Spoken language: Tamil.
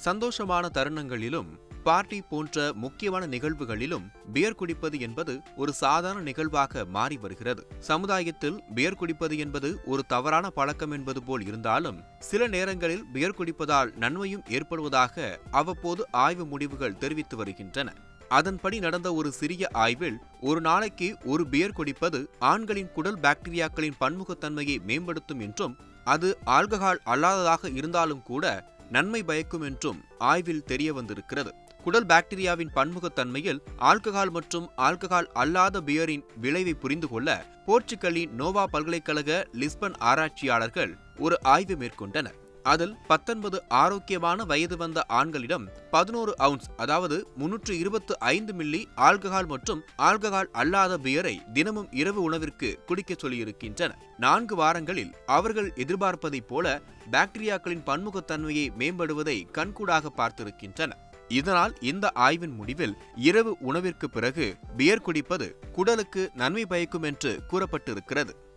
சந்தோஷமான தருணங்களிலும் பார்ட்டி போன்ற முக்கியமான நிகழ்வுகளிலும் பியர் குடிப்பது என்பது ஒரு சாதாரண நிகழ்வாக மாறி வருகிறது சமுதாயத்தில் பியர் குடிப்பது என்பது ஒரு தவறான பழக்கம் என்பது போல் இருந்தாலும் சில நேரங்களில் பியர் குடிப்பதால் நன்மையும் ஏற்படுவதாக அவ்வப்போது ஆய்வு முடிவுகள் தெரிவித்து வருகின்றன அதன்படி நடந்த ஒரு சிறிய ஆய்வில் ஒரு நாளைக்கு ஒரு பியர் குடிப்பது ஆண்களின் குடல் பாக்டீரியாக்களின் பன்முகத்தன்மையை மேம்படுத்தும் என்றும் அது ஆல்கஹால் அல்லாததாக இருந்தாலும் கூட நன்மை பயக்கும் என்றும் ஆய்வில் தெரிய வந்திருக்கிறது குடல் பாக்டீரியாவின் பன்முகத்தன்மையில் ஆல்கஹால் மற்றும் ஆல்கஹால் அல்லாத பியரின் விளைவை புரிந்து கொள்ள போர்ச்சுகலின் நோவா பல்கலைக்கழக லிஸ்பன் ஆராய்ச்சியாளர்கள் ஒரு ஆய்வு மேற்கொண்டனர் அதில் பத்தொன்பது ஆரோக்கியமான வயது வந்த ஆண்களிடம் பதினோரு அவுன்ஸ் அதாவது முன்னூற்று இருபத்து ஐந்து மில்லி ஆல்கஹால் மற்றும் ஆல்கஹால் அல்லாத பியரை தினமும் இரவு உணவிற்கு குடிக்க சொல்லியிருக்கின்றனர் நான்கு வாரங்களில் அவர்கள் எதிர்பார்ப்பதைப் போல பாக்டீரியாக்களின் பன்முகத்தன்மையை மேம்படுவதை கண்கூடாக பார்த்திருக்கின்றனர் இதனால் இந்த ஆய்வின் முடிவில் இரவு உணவிற்கு பிறகு பியர் குடிப்பது குடலுக்கு நன்மை பயக்கும் என்று கூறப்பட்டிருக்கிறது